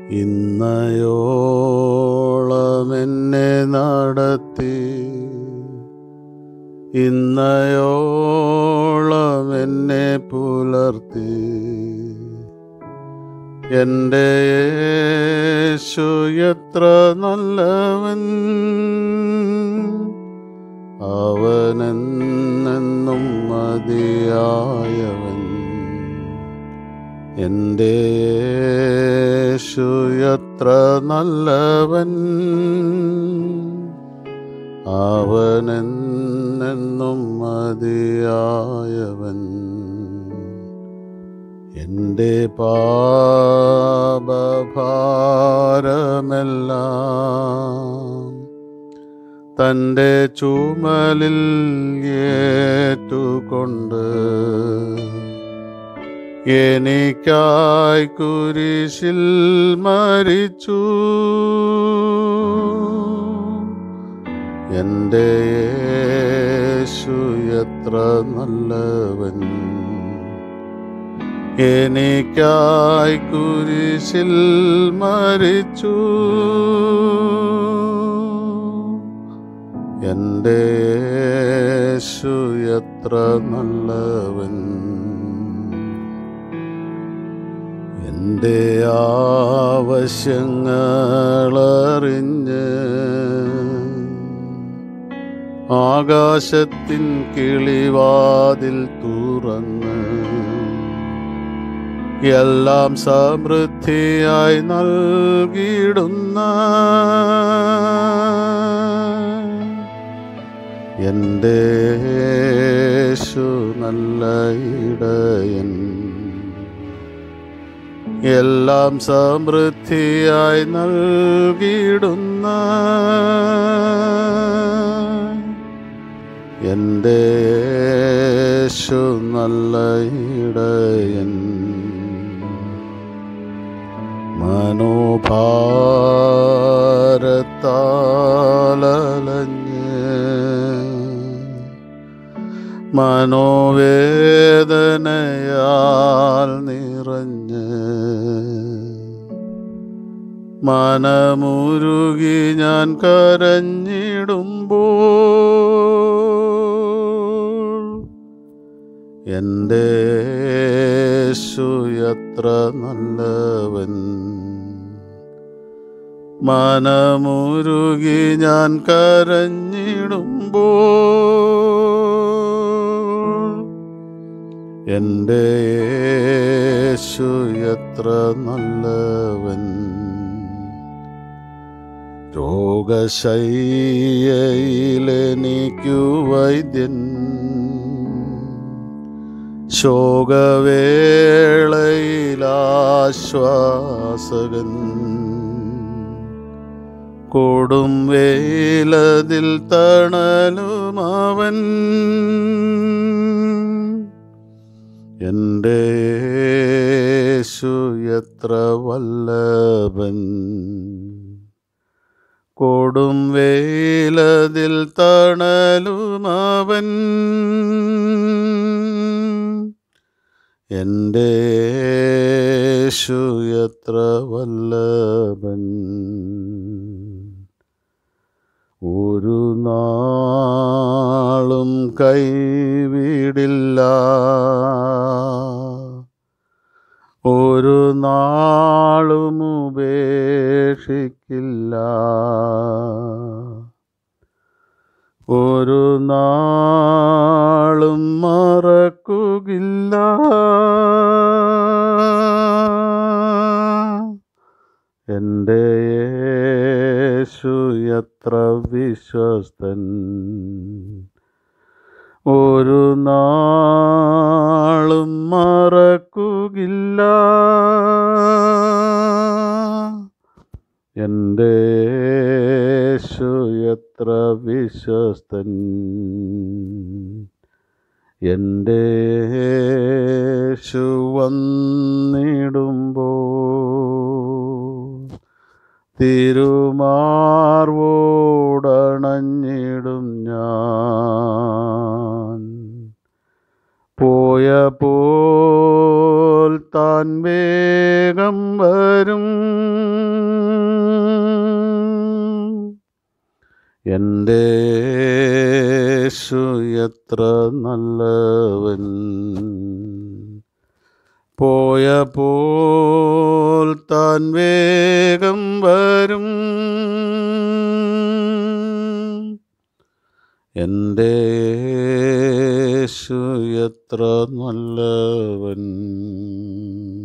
ഇന്നയോളം എന്നെ നടത്തി ഇന്നയോളം എന്നെ പുലർത്തി എൻ്റെ യേശു എത്ര നല്ലവൻ അവനെന്നെന്നും മതിയായവൻ എൻ്റെ യേശു എത്ര നല്ലവൻ അവനെന്നെന്നും മതിയായവൻ എൻ്റെ പാപഭാരമെല്ലാം തൻ്റെ ചുമലിൽ ഏറ്റുകൊണ്ട് എനിക്കായി കുരിശിൽ മരിച്ചു എൻ്റെ യേശു എത്ര നല്ലവൻ എനിക്കായി കുരിശിൽ മരിച്ചു എൻ്റെ യേശു എത്ര നല്ലവൻ എൻ്റെ ആവശ്യങ്ങളറിഞ്ഞ് ആകാശത്തിൻ കിളിവാതിൽ തുറന്ന് എല്ലാം സമൃദ്ധിയായി നൽകിയിടുന്ന എൻ്റെ യേശു നല്ല ഇടയൻ എല്ലാം സമൃദ്ധിയായി നൽകിയിടുന്ന എൻ്റെ യേശു നല്ല ഇടയൻ മനോഭാരത്താലഞ്ഞ് മനോവേദനയാൽ നിറഞ്ഞ് മനമുരുകി ഞാൻ കരഞ്ഞിടുമ്പോൾ എൻ്റെ യേശു എത്ര നല്ലവൻ മനമുരുകി ഞാൻ കരഞ്ഞിടുമ്പോൾ എൻ്റെ യേശു എത്ര നല്ലവൻ രോഗശയ്യയിലെനിക്കു വൈദ്യൻ ശോകവേളയിലാശ്വാസകൻ കൊടും വേലതിൽ തണലുമവൻ എൻ്റെ യേശു എത്ര വല്ലഭൻ കൊടും വേലതിൽ തണലുമവൻ എൻ്റെ യേശു എത്ര വല്ലഭൻ ഒരു നാളും കൈവിടില്ല ഒരു നാളും ഉപേക്ഷിക്കില്ല ഒരു നാളും മറക്കുകില്ല എൻ്റെ യേശു എത്ര വിശ്വസ്തൻ ഒരു നാളും മറക്കുകില്ല എൻ്റെ യേശു എത്ര വിശ്വസ്തൻ എൻ്റെ യേശു വന്നിടുമ്പോൾ തിരുമാർവോടണഞ്ഞിടും ഞാൻ പോയപ്പോൾ താൻ വേഗം വരും എൻ്റെ യേശു എത്ര വല്ലഭൻ കൊടും വേലതിൽ തണലുമവൻ എൻ്റെ യേശു എത്ര വല്ലഭൻ കൊടും വേലതിൽ തണലുമവൻ എൻ്റെ യേശു എത്ര വല്ലഭൻ പോയപ്പോൾ താൻ വേഗം വരും എൻ്റെ യേശു എത്ര നല്ലവൻ പോയപ്പോൾ താൻ വേഗം വരും എൻ്റെ യേശു എത്ര നല്ലവൻ